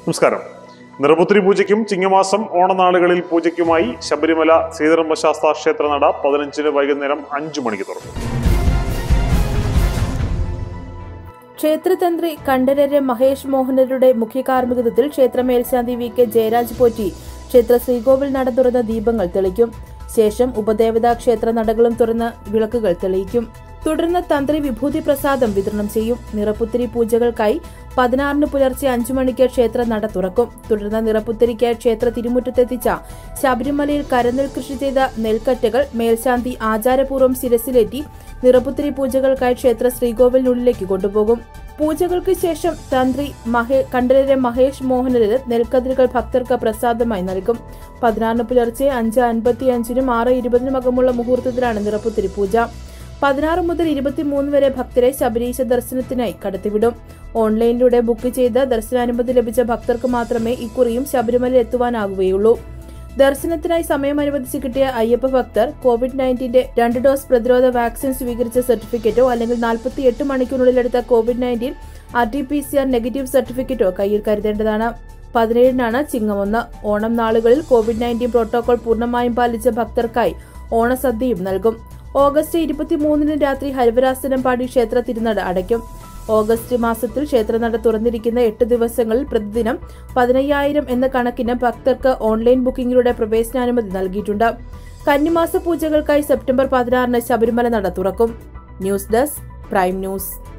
നമസ്കാരം നിറപുത്രി പൂജയ്ക്കും ചിങ്ങമാസം ഓണനാളുകളിൽ പൂജയ്ക്കുമായി ശബരിമല ശ്രീധർമ്മശാസ്ത്ര ക്ഷേത്ര നട പതിനഞ്ചിന് വൈകുന്നേരം അഞ്ചു മണിക്ക് തുറക്കും ക്ഷേത്രതന്ത്രി കണ്ഠരര് മഹേഷ് മോഹനരുടെ മുഖ്യ കാർമ്മികത്വത്തിൽ ക്ഷേത്ര മേൽശാന്തി വി കെ ജയരാജ് പോറ്റി ക്ഷേത്ര ശ്രീകോവിൽ നട തുറന്ന് ദീപങ്ങൾ തെളിക്കും ശേഷം ഉപദേവതാ ക്ഷേത്ര നടകളും തുറന്ന് വിളക്കുകൾ തെളിയിക്കും തുടർന്ന് തന്ത്രി വിഭൂതി പ്രസാദം വിതരണം ചെയ്യും നിറപുത്തിരി പൂജകൾക്കായി പതിനാറിന് പുലർച്ചെ അഞ്ചു മണിക്ക് ക്ഷേത്ര നട തുറക്കും തുടർന്ന് നിറപുത്തിരിക്കായി ക്ഷേത്ര തിരുമുറ്റത്തെത്തിച്ച ശബരിമലയിൽ കരനെൽ കൃഷി ചെയ്ത നെൽക്കറ്റകൾ മേൽശാന്തി ആചാരപൂർവ്വം ശിരസിലേറ്റി നിറപുത്തിരി പൂജകൾക്കായി ക്ഷേത്ര ശ്രീകോവിലിനുള്ളിലേക്ക് കൊണ്ടുപോകും പൂജകൾക്ക് ശേഷം തന്ത്രി മഹേ കണ്ഠരരെ മഹേഷ് മോഹനര് നെൽക്കതിരുകൾ ഭക്തർക്ക് പ്രസാദമായി നൽകും പതിനാറിന് പുലർച്ചെ അഞ്ച് അൻപത്തി അഞ്ചിനും ആറ് ഇരുപതിനും അകമുള്ള മുഹൂർത്തത്തിലാണ് നിറപ്പുത്തിരി പൂജ പതിനാറ് മുതൽ ഇരുപത്തിമൂന്ന് വരെ ഭക്തരെ ശബരീശ ദർശനത്തിനായി കടത്തിവിടും ഓൺലൈനിലൂടെ ബുക്ക് ചെയ്ത് ദർശനാനുമതി ലഭിച്ച ഭക്തർക്ക് മാത്രമേ ഇക്കുറിയും ശബരിമല എത്തുവാനാകുകയുള്ളൂ ദർശനത്തിനായി സമയം അനുവദിച്ച് കിട്ടിയ അയ്യപ്പ ഭക്തർ കോവിഡ് നയൻറ്റീന്റെ രണ്ട് ഡോസ് പ്രതിരോധ വാക്സിൻ സ്വീകരിച്ച സർട്ടിഫിക്കറ്റോ അല്ലെങ്കിൽ നാൽപ്പത്തി എട്ട് മണിക്കൂറിനുള്ളിൽ എടുത്ത Covid nineteen R T P C R negative സർട്ടിഫിക്കറ്റോ കയ്യിൽ കരുതേണ്ടതാണ് പതിനേഴിനാണ് ചിങ്ങമൊന്ന് ഓണം നാളുകളിൽ കോവിഡ് നയൻറ്റീൻ പ്രോട്ടോകോൾ പൂർണ്ണമായും പാലിച്ച ഭക്തർക്കായി ഓണസദ്യയും നൽകും ഓഗസ്റ്റ് ഇരുപത്തിമൂന്നിന് രാത്രി ഹരിവരാസനം പാടി ക്ഷേത്ര തിരുനട അടയ്ക്കും ഓഗസ്റ്റ് മാസത്തിൽ ക്ഷേത്രനട തുറന്നിരിക്കുന്ന എട്ട് ദിവസങ്ങളിൽ പ്രതിദിനം പതിനയ്യായിരം എന്ന കണക്കിന് ഭക്തർക്ക് ഓൺലൈൻ ബുക്കിംഗിലൂടെ പ്രവേശനാനുമതി നൽകിയിട്ടുണ്ട് കന്നിമാസ പൂജകൾക്കായി സെപ്റ്റംബർ പതിനാറിന് ശബരിമല നട തുറക്കും ന്യൂസ് ഡെസ്ക് പ്രൈം ന്യൂസ്